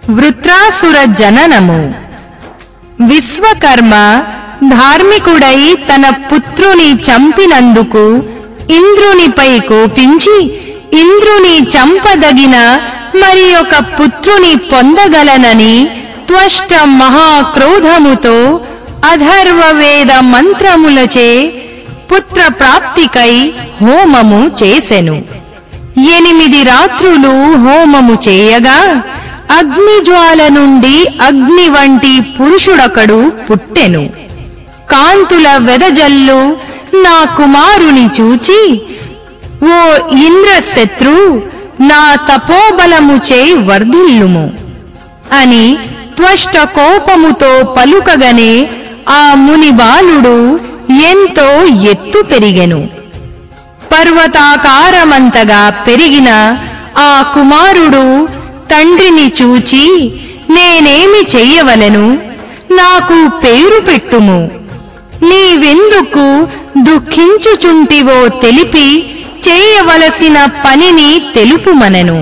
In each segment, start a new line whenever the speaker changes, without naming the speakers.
వృత్రాసుర జననము విశ్వకర్మ ధార్మికుడై తన పుత్రుని చంపినందుకు ఇంద్రునిపై కోపించి ఇంద్రుని చంపదగిన మరి ఒక పుత్రుని పొందగలనని త్వష్ట మహాక్రోధముతో అధర్వవేద మంత్రములచే పుత్ర ప్రాప్తికై హోమము చేసెను ఎనిమిది రాత్రులు హోమము చేయగా అగ్నిజ్వాల నుండి అగ్ని వంటి పురుషుడొకడు పుట్టెను కాంతుల వెదజల్లు నా కుమారుని చూచి ఓ ఇంద్రశత్రు నా తపోబలముచే వర్ధిల్లుము అని త్వష్ట కోపముతో పలుకగనే ఆ ముని బాలుడు ఎంతో ఎత్తు పెరిగెను పర్వతాకారమంతగా పెరిగిన ఆ కుమారుడు తండ్రిని చూచి నేనేమి చెయ్యవలెను నాకు పేరు పెట్టుము నీవెందుకు దుఃఖించుచుంటివో తెలిపి చేయవలసిన పనిని తెలుపుమనెను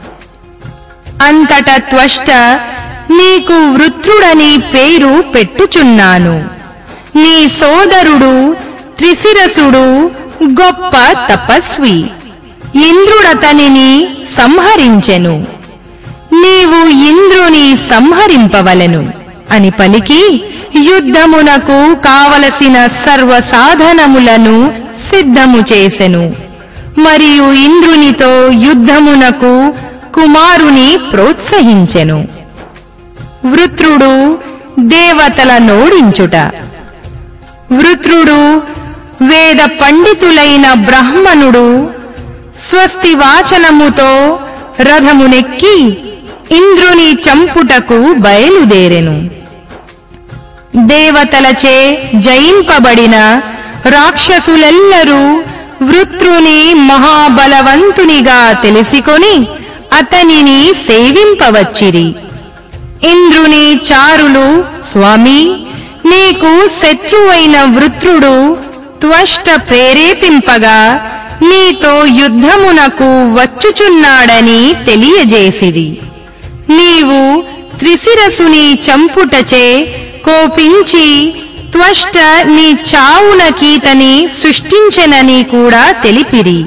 అంతట త్వష్ట నీకు వృత్రుడని పేరు పెట్టుచున్నాను నీ సోదరుడు త్రిశిరసుడు గొప్ప తపస్వి ఇంద్రుడతనిని సంహరించెను నీవు ఇంద్రుని సంహరింపవలెను అని పలికి యుద్ధమునకు కావలసిన సర్వ సాధనములను సిద్ధము చేసెను మరియు ఇంద్రునితో యుద్ధమునకు కుమారుని ప్రోత్సహించెను వృత్రుడు దేవతల నోడించుట వృత్రుడు వేద పండితులైన బ్రాహ్మణుడు స్వస్తి వాచనముతో రథమునెక్కి ఇంద్రుని చంపుటకు బయలుదేరెను దేవతలచే జయింపబడిన రాక్షసులెల్లరూ వృత్రుని మహాబలవంతునిగా తెలిసికొని అతనిని సేవింపవచ్చిరి ఇంద్రుని చారులు స్వామి నీకు శత్రువైన వృత్రుడు త్వష్ట ప్రేరేపింపగా నీతో యుద్ధమునకు వచ్చుచున్నాడని తెలియజేసిరి నీవు త్రిశిరసుని చంపుటచే కోపించి త్వష్ట నీ చావునకీతని సృష్టించెనని కూడా తెలిపిరి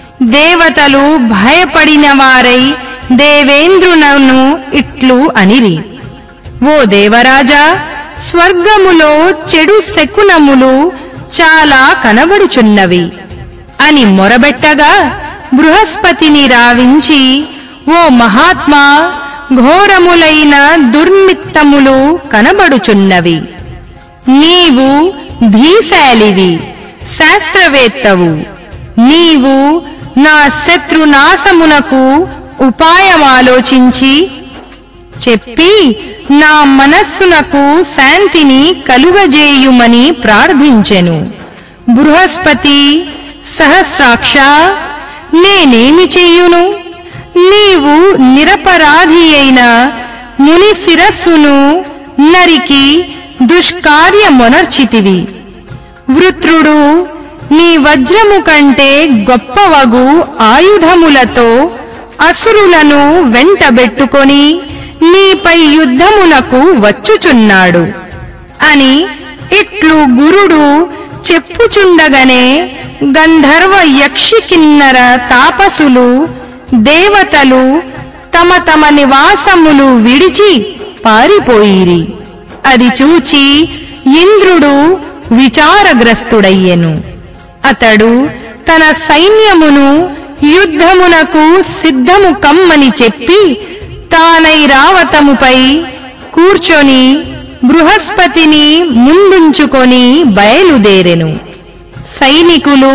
దేవతలు భయపడిన వారై దేవేంద్రునను ఇట్లు అనిరి ఓ దేవరాజా స్వర్గములో చెడు శకునములు చాలా కనబడుచున్నవి అని మొరబెట్టగా బృహస్పతిని రావించి ఓ మహాత్మా ఘోరములైన దుర్మిత్తములు కనబడుచున్నవి నీవు ధీశాలివి శాస్త్రవేత్తవు నీవు నా శత్రునాశమునకు ఉపాయమాలోచించి చెప్పి నా మనస్సునకు శాంతిని కలుగజేయుమని ప్రార్థించెను బృహస్పతి సహస్రాక్ష నేనేమి చెయ్యును నీవు నిరపరాధి అయిన ముని శిరస్సును నరికి దుష్కార్యమొనర్చితివి వృత్రుడు నీ వజ్రము కంటే గొప్పవగు ఆయుధములతో అసురులను వెంటబెట్టుకొని నీపై యుద్ధమునకు వచ్చుచున్నాడు అని ఇట్లు గురుడు చెప్పుచుండగనే గంధర్వ యక్షి కిన్నర తాపసులు దేవతలు తమ తమ నివాసములు విడిచి పారిపోయిరి అది చూచి ఇంద్రుడు విచారగ్రస్తుడయ్యెను అతడు తన సైన్యమును యుద్ధమునకు సిద్ధము కమ్మని చెప్పి తానై రావతముపై కూర్చొని బృహస్పతిని ముందుంచుకొని బయలుదేరెను సైనికులు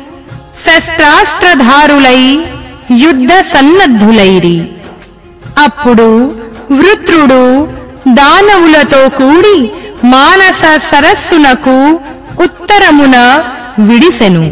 శస్త్రాస్త్రధారులై యుద్ధ సన్నద్ధులైరి అప్పుడు వృత్రుడు దానవులతో కూడి మానస సరస్సునకు ఉత్తరమున విడిసెను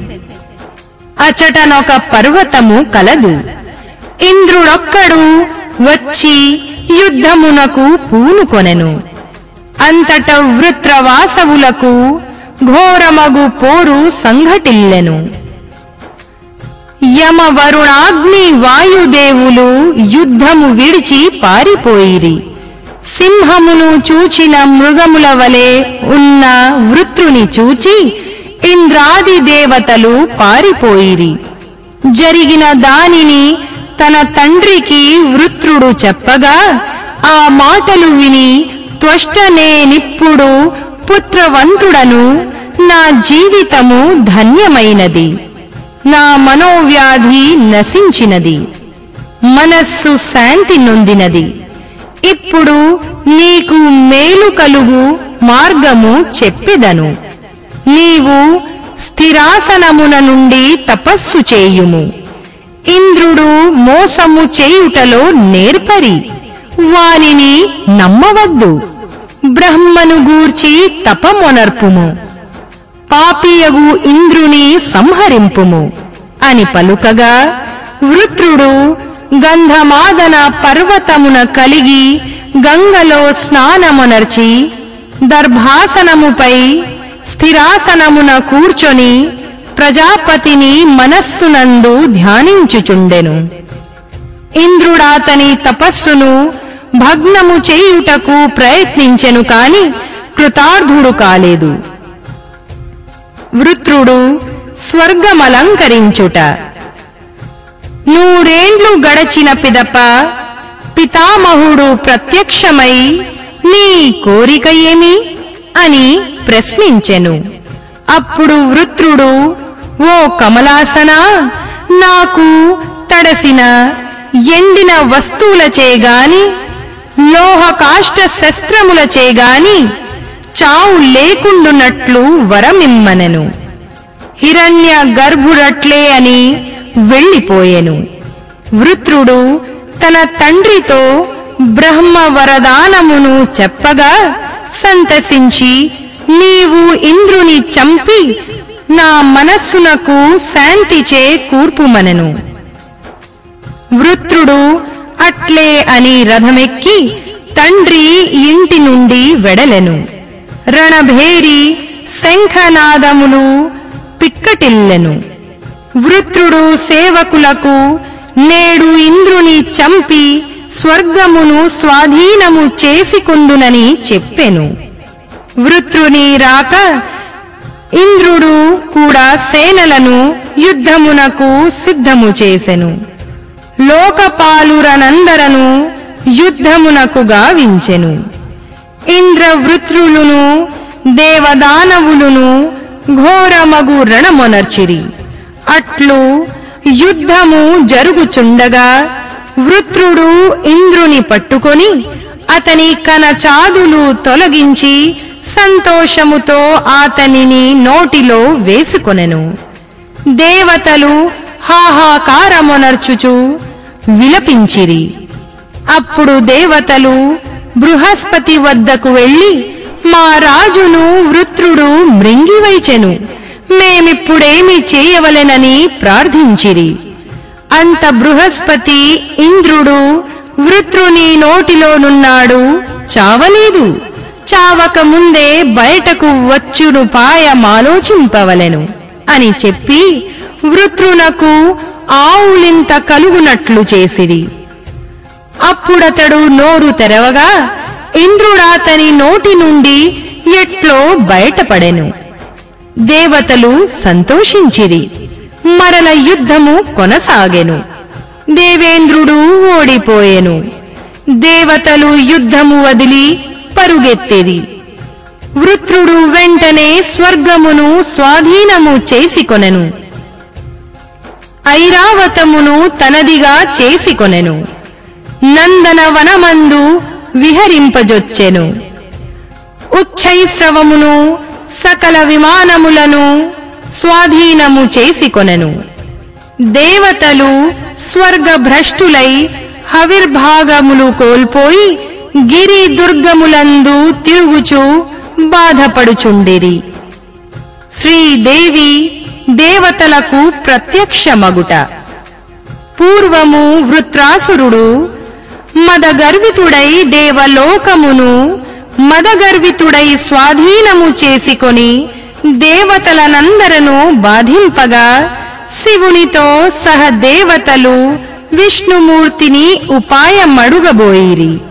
అచటనొక పర్వతము కలదు ఇంద్రుడొక్కడు వచ్చి యుద్ధమునకు పూనుకొనెను అంతట వృత్రవాసవులకు ఘోరమగు పోరు సంఘటిల్లెను యమ వరుణాగ్ని వాయుదేవులు యుద్ధము విడిచి పారిపోయిరి సింహమును చూచిన మృగముల వలె ఉన్న వృత్రుని చూచి ఇంద్రాది దేవతలు పారిపోయిరి జరిగిన దానిని తన తండ్రికి వృత్రుడు చెప్పగా ఆ మాటలు విని త్వష్టనేనిప్పుడు పుత్రవంతుడను నా జీవితము ధన్యమైనది నా మనోవ్యాధి నశించినది మనస్సు శాంతి నొందినది ఇప్పుడు నీకు మేలు కలుగు మార్గము చెప్పెదను నీవు స్థిరాసనమున నుండి తపస్సు చేయుము ఇంద్రుడు మోసము చేయుటలో నేర్పరి వానిని నమ్మవద్దు బ్రహ్మను గూర్చి తపమొనర్పుము పాపియగు ఇంద్రుని సంహరింపుము అని పలుకగా వృత్రుడు గంధమాదన పర్వతమున కలిగి గంగలో స్నానమునర్చి దర్భాసనముపై స్థిరాసనమున కూర్చొని ప్రజాపతిని మనస్సునందు ధ్యానించుచుండెను ఇంద్రుడాతని తపస్సును భగ్నము చేయుటకు ప్రయత్నించెను కాని కృతార్థుడు కాలేదు వృత్రుడు స్వర్గమలంకరించుట నూరేండ్లు గడచిన పిదప పితామహుడు ప్రత్యక్షమై నీ కోరిక ఏమి అని ప్రశ్నించెను అప్పుడు వృత్రుడు ఓ కమలాసనా నాకు తడసిన ఎండిన వస్తువులచేగాని లోహకాష్ట శస్త్రములచేగాని చావు లేకుండునట్లు వరమిమ్మనెను హిరణ్య గర్భుడట్లే అని వెళ్ళిపోయెను వృత్రుడు తన తండ్రితో బ్రహ్మ వరదానమును చెప్పగా సంతసించి నీవు ఇంద్రుని చంపి నా మనస్సునకు శాంతిచే కూర్పుమనెను వృత్రుడు అట్లే అని రథమెక్కి తండ్రి ఇంటి నుండి వెడలెను రణభేరి శంఖనాదములు పిక్కటిల్లెను వృత్రుడు సేవకులకు నేడు ఇంద్రుని చంపి స్వర్గమును స్వాధీనము చేసుకుందునని చెప్పెను వృత్రుని రాక ఇంద్రుడు కూడా సేనలను యుద్ధమునకు సిద్ధము చేసెను లోకపాలురనందరను యుద్ధమునకు గావించెను ఇంద్రవృత్రులును దేవదానవులును ఘోరమగు రణమొనర్చిరి అట్లు యుద్ధము జరుగుచుండగా వృత్రుడు ఇంద్రుని పట్టుకొని అతని కనచాదులు తొలగించి సంతోషముతో అతనిని నోటిలో వేసుకొనెను దేవతలు హాహాకారమొనర్చుచు విలపించిరి అప్పుడు దేవతలు బృహస్పతి వద్దకు వెళ్లి మా రాజును వృత్రుడు మృంగివైచెను మేమిప్పుడేమి చేయవలెనని ప్రార్థించిరి అంత బృహస్పతి ఇంద్రుడు వృత్రుని నోటిలోనున్నాడు చావలేదు చావక ముందే బయటకు వచ్చును పాయమాలోచింపవలెను అని చెప్పి వృత్రునకు ఆవులింత కలుగునట్లు చేసిరి అప్పుడతడు నోరు తెరవగా ఇంద్రుడాతని నోటి నుండి ఎట్లో బయటపడెను దేవతలు సంతోషించిరి మరల యుద్ధము కొనసాగెను దేవేంద్రుడు ఓడిపోయెను దేవతలు యుద్ధము వదిలి పరుగెత్తిరి వృత్రుడు వెంటనే స్వర్గమును స్వాధీనము చేసుకొనెను ఐరావతమును తనదిగా చేసుకొనెను నందనవనమందు విహరింపజొచ్చెను ఉచ్చైశ్రవమును సకల విమానములను స్వాధీనము చేసుకొనెను దేవతలు స్వర్గభ్రష్టులై హవిర్భాగములు కోల్పోయి గిరి దుర్గములందు తిరుగుచు బాధపడుచుండిరి శ్రీదేవి దేవతలకు ప్రత్యక్షమగుట పూర్వము వృత్రాసురుడు మదగర్వితుడై దేవలోకమును మదగర్వితుడై స్వాధీనము చేసుకొని దేవతలనందరను బాధింపగా శివునితో సహ దేవతలు విష్ణుమూర్తిని ఉపాయమడుగబోయిరి